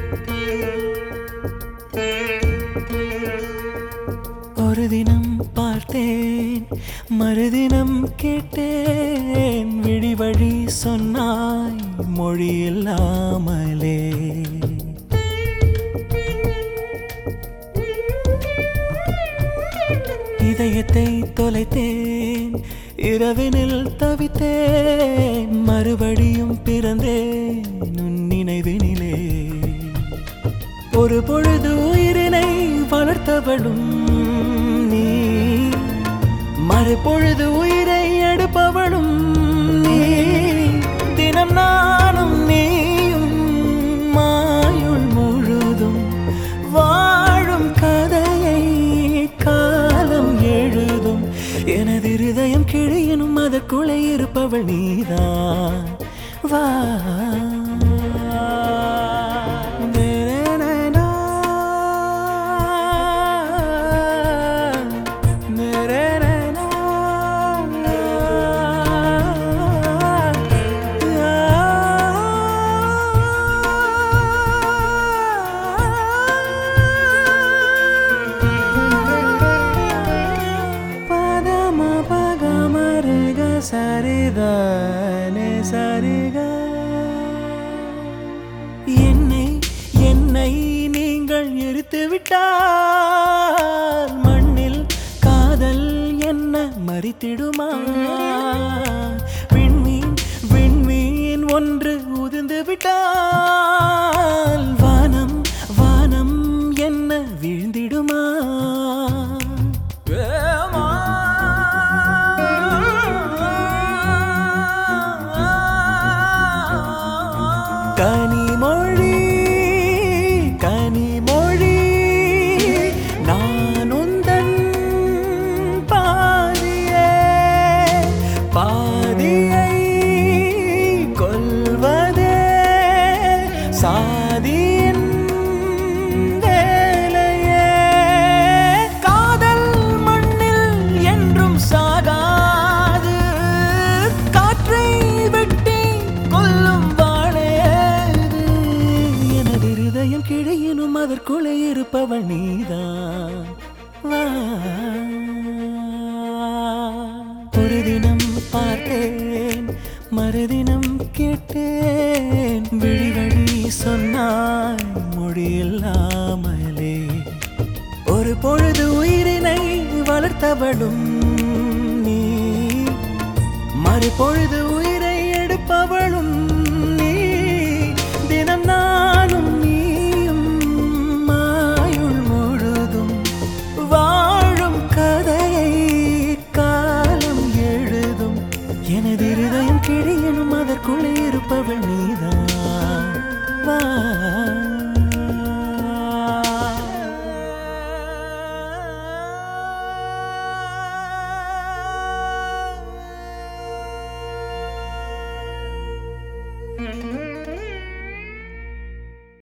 ஒரு தினம் பார்த்தேன் மறுதினம் கேட்டேன் விழி வழி சொன்னாய் மொழி இல்லாமலே இதயத்தை தொலைத்தேன் இரவினில் தவித்தேன் மறுபடியும் பிறந்தேன் உன் நினைவினிலே ஒரு பொழுது உயிரினை வளர்த்தவளும் நீ மறுபொழுது உயிரை எடுப்பவளும் நீ தினம் நானும் நீயும் மாயுள் முழுதும் வாழும் கதையை காலம் எழுதும் எனது இருதயம் கிழியனும் அதற்குள்ளே இருப்பவள் நீதான் வா பதம பகமருக சரிதனே சரிக என்னை என்னை நீங்கள் எரித்து விட்டால் மண்ணில் காதல் என்ன மறித்திடுமா விண்மீன் விண்மீன் ஒன்று உதிர்ந்து விட்டால் வானம் வானம் என்ன வீழ்ந்திடுமா கனிமொழி கனிமொழி நான் உந்தன் பாதியே பாதியை கொல்வதே சாதியின் வேலையே காதல் மண்ணில் என்றும் சாகாது காற்றை வெட்டி கொல்லும் வாழையது எனது இருதயம் கிழியினும் அதற்குள்ளே இருப்பவள் நீதான் வா. ஒரு தினம் பார்த்தேன் மறுதினம் கேட்டேன் விழி வழி சொன்னாய் மொழி இல்லாமலே ஒரு பொழுது உயிரினை வளர்த்தவளும் நீ மறுபொழுது உயிரை எடுப்பவளும்